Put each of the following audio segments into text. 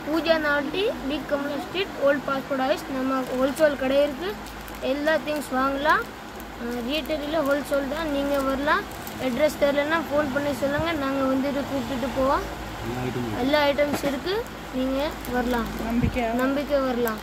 பூஜா நாட்டி பிக் Kamala street old passport office நம்ம ஹோல்சேல் கடை இருக்குது எல்லா திங்ஸ் வாங்கலாம் ரீட்டெயிலில் ஹோல்சேல் தான் நீங்கள் வரலாம் அட்ரஸ் தெரிலன்னா ஃபோன் பண்ணி சொல்லுங்கள் நாங்கள் வந்துட்டு கூப்பிட்டுட்டு போவோம் எல்லா ஐட்டம்ஸ் இருக்குது நீங்கள் வரலாம் நம்பிக்கை நம்பிக்கை வரலாம்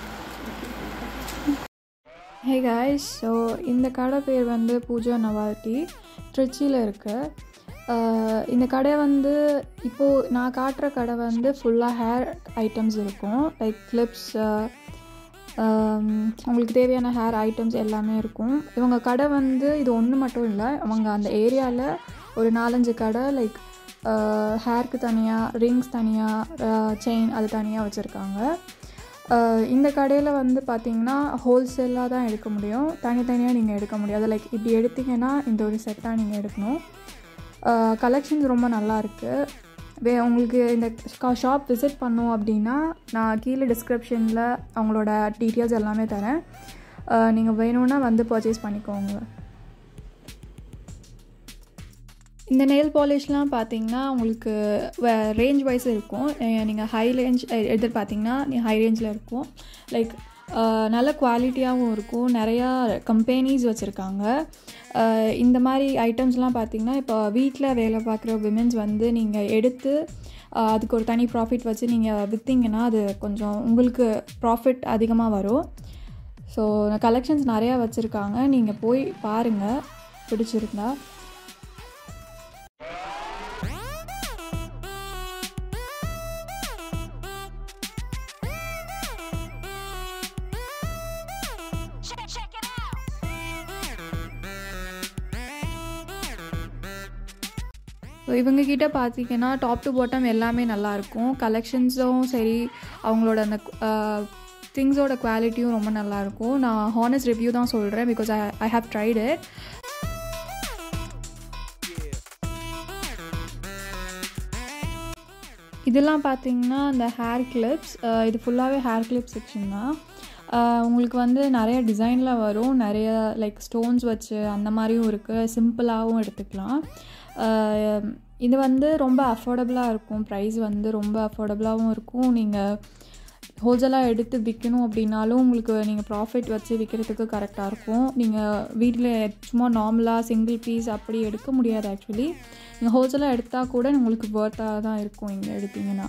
ஹே காய்ஸ் ஸோ இந்த கடை பேர் வந்து பூஜா நவால்டி திருச்சியில் இருக்கு ஆஹ் இந்த கடை வந்து இப்போது நான் காட்டுற கடை வந்து ஃபுல்லாக ஹேர் ஐட்டம்ஸ் இருக்கும் லைக் கிளிப்ஸ் உங்களுக்கு தேவையான ஹேர் ஐட்டம்ஸ் எல்லாமே இருக்கும் இவங்க கடை வந்து இது ஒன்று மட்டும் இல்லை அவங்க அந்த ஏரியாவில் ஒரு நாலஞ்சு கடை லைக் ஹேருக்கு தனியாக ரிங்ஸ் தனியாக செயின் அது தனியாக வச்சுருக்காங்க அஹ் இந்த கடையில் வந்து பார்த்தீங்கன்னா ஹோல்சேலாக தான் எடுக்க முடியும் தனித்தனியாக நீங்கள் எடுக்க முடியாது லைக் இப்படி எடுத்தீங்கன்னா இந்த ஒரு செட்டாக நீங்கள் எடுக்கணும் கலெக்ஷன்ஸ் ரொம்ப நல்லா இருக்கு வே உங்களுக்கு இந்த ஷாப் விசிட் பண்ணோம் அப்படின்னா நான் கீழே டிஸ்கிரிப்ஷனில் அவங்களோட டீட்டெயில்ஸ் எல்லாமே தரேன் நீங்கள் வேணும்னா வந்து பர்ச்சேஸ் பண்ணிக்கோங்க இந்த நெயில் பாலிஷ்லாம் பார்த்தீங்கன்னா உங்களுக்கு ரேஞ்ச் வைஸ் இருக்கும் நீங்கள் ஹை ரேஞ்ச் எதிர்பார்த்தீங்கன்னா நீங்கள் ஹை ரேஞ்சில் இருக்கும் லைக் நல்ல குவாலிட்டியாகவும் இருக்கும் நிறையா கம்பெனிஸ் வச்சுருக்காங்க இந்த மாதிரி ஐட்டம்ஸ்லாம் பார்த்தீங்கன்னா இப்போ வீட்டில் வேலை பார்க்குற விமென்ஸ் வந்து நீங்கள் எடுத்து அஹ், அதுக்கு ஒரு தனி ப்ராஃபிட் வச்சு நீங்கள் விற்றீங்கன்னா அது கொஞ்சம் உங்களுக்கு ப்ராஃபிட் அதிகமாக வரும் ஸோ கலெக்ஷன்ஸ் நிறையா வச்சுருக்காங்க நீங்கள் போய் பாருங்கள் பிடிச்சிருந்தா ஸோ இவங்கக்கிட்ட பார்த்தீங்கன்னா டாப் டு பாட்டம் எல்லாமே நல்லாயிருக்கும் கலெக்ஷன்ஸும் சரி அவங்களோட அந்த திங்ஸோட குவாலிட்டியும் ரொம்ப நல்லாயிருக்கும் நான் ஹானஸ்ட் ரிவ்யூ தான் சொல்கிறேன் because I I have tried it இதெல்லாம் பார்த்தீங்கன்னா இந்த ஹேர் கிளிப்ஸ் இது ஃபுல்லாகவே ஹேர் கிளிப் செக்ஷன் தான் அஹ் உங்களுக்கு வந்து நிறைய டிசைனில் வரும் நிறைய லைக் ஸ்டோன்ஸ் வச்சு அந்த மாதிரியும் இருக்குது சிம்பிளாகவும் எடுத்துக்கலாம் அஹ் இது வந்து ரொம்ப அஃபோர்டபுளாக இருக்கும் ப்ரைஸ் வந்து ரொம்ப அஃபோர்டபுளாகவும் இருக்கும் நீங்கள் ஹோல்சேலாக எடுத்து விற்கணும் அப்படின்னாலும் உங்களுக்கு நீங்கள் ப்ராஃபிட் வச்சு விற்கிறதுக்கு கரெக்டாக இருக்கும் நீங்கள் வீட்டில் சும்மா நார்மலாக சிங்கிள் பீஸ் அப்படி எடுக்க முடியாது ஆக்சுவலி நீங்கள் ஹோல்சேலாக எடுத்தால் கூட உங்களுக்கு ஒர்த்தாக தான் இருக்கும் இங்கே எடுத்தீங்கன்னா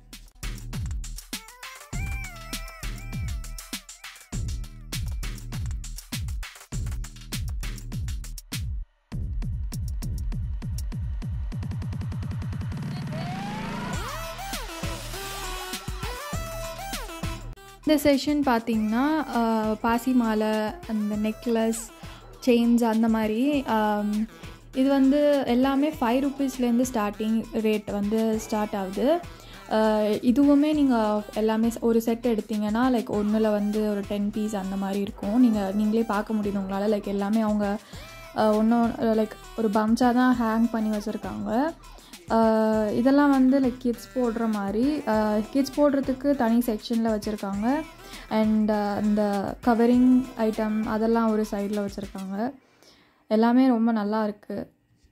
இந்த செஷன் பார்த்தீங்கன்னா ஆஹ், பாசி மாலை அந்த நெக்லஸ் செயின்ஸ் அந்த மாதிரி ஆம், இது வந்து எல்லாமே ஃபைவ் ருபீஸ்லேருந்து ஸ்டார்டிங் ரேட் வந்து ஸ்டார்ட் ஆகுது ஆஹ், இதுவுமே நீங்கள் எல்லாமே ஒரு செட் எடுத்தீங்கன்னா லைக் ஒன்றில் வந்து ஒரு டென் பீஸ் அந்த மாதிரி இருக்கும் நீங்கள் நீங்களே பார்க்க முடியும் உங்களால் லைக் எல்லாமே அவங்க ஒன்றும் லைக் ஒரு பம்சாக தான் ஹேங் பண்ணி வச்சுருக்காங்க ஆஹ் இதெல்லாம் வந்து லைக் கிட்ஸ் போடுற மாதிரி கிட்ஸ் போடுறதுக்கு தனி செக்ஷனில் வச்சுருக்காங்க அண்ட் அந்த கவரிங் ஐட்டம் அதெல்லாம் ஒரு சைடில் வச்சுருக்காங்க எல்லாமே ரொம்ப நல்லா இருக்குது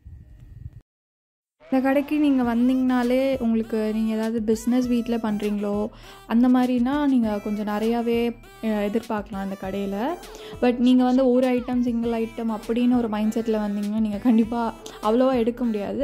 இந்த கடைக்கு நீங்கள் வந்தீங்கனாலே உங்களுக்கு நீங்கள் ஏதாவது பிஸ்னஸ் வீட்டில் பண்ணுறீங்களோ அந்த மாதிரினா நீங்கள் கொஞ்சம் நிறையாவே அஹ், எதிர்பார்க்கலாம் இந்த கடையில் பட் நீங்கள் வந்து ஒரு ஐட்டம் சிங்கிள் ஐட்டம் அப்படின்னு ஒரு மைண்ட் செட்டில் வந்தீங்கன்னா நீங்கள் கண்டிப்பாக அவ்வளோவா எடுக்க முடியாது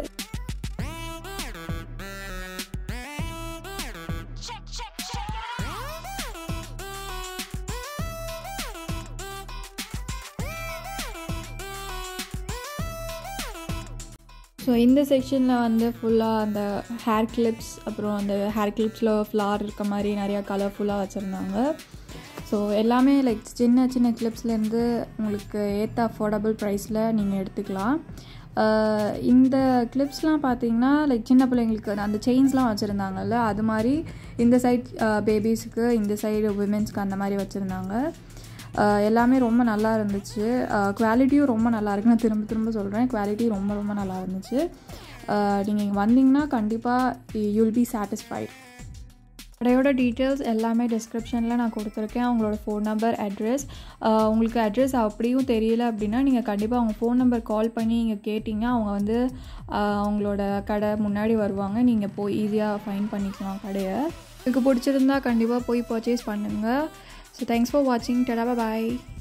ஸோ இந்த செக்ஷனில் வந்து ஃபுல்லாக அந்த ஹேர் கிளிப்ஸ் அப்புறம் அந்த ஹேர் கிளிப்ஸில் ஃப்ளார் இருக்க மாதிரி நிறையா கலர்ஃபுல்லாக வச்சுருந்தாங்க ஸோ எல்லாமே லைக் சின்ன சின்ன கிளிப்ஸ்லேருந்து உங்களுக்கு ஏற்ற அஃபோர்டபுள் ப்ரைஸில் நீங்கள் எடுத்துக்கலாம் ஆஹ் இந்த கிளிப்ஸ்லாம் பார்த்தீங்கன்னா லைக் சின்ன பிள்ளைங்களுக்கு அந்த செயின்ஸ்லாம் வச்சுருந்தாங்கல்ல அது மாதிரி இந்த சைட் பேபிஸ்க்கு இந்த சைடு உமன்ஸ்க்கு அந்த மாதிரி வச்சுருந்தாங்க ஆஹ் எல்லாமே ரொம்ப நல்லா இருந்துச்சு குவாலிட்டியும் ரொம்ப நல்லா இருக்கு நான் திரும்ப திரும்ப சொல்கிறேன் குவாலிட்டி ரொம்ப ரொம்ப நல்லா இருந்துச்சு நீங்கள் இங்கே வந்தீங்கன்னா கண்டிப்பாக யூல் பி சாட்டிஸ்ஃபைட் கடையோட டீட்டெயில்ஸ் எல்லாமே டிஸ்கிரிப்ஷனில் நான் கொடுத்துருக்கேன் அவங்களோட ஃபோன் நம்பர் அட்ரஸ் உங்களுக்கு அட்ரஸ் அப்படியும் தெரியல அப்படின்னா நீங்கள் கண்டிப்பாக அவங்க ஃபோன் நம்பர் கால் பண்ணி நீங்கள் கேட்டிங்க அவங்க வந்து ஆஹ், அவங்களோட கடை முன்னாடி வருவாங்க நீங்கள் போய் ஈஸியாக ஃபைன் பண்ணிக்கலாம் கடையை உங்களுக்கு பிடிச்சிருந்தா கண்டிப்பாக போய் பர்ச்சேஸ் பண்ணுங்கள் ஸோ தேங்க்ஸ் ஃபார் வாட்சிங் டடா பாய்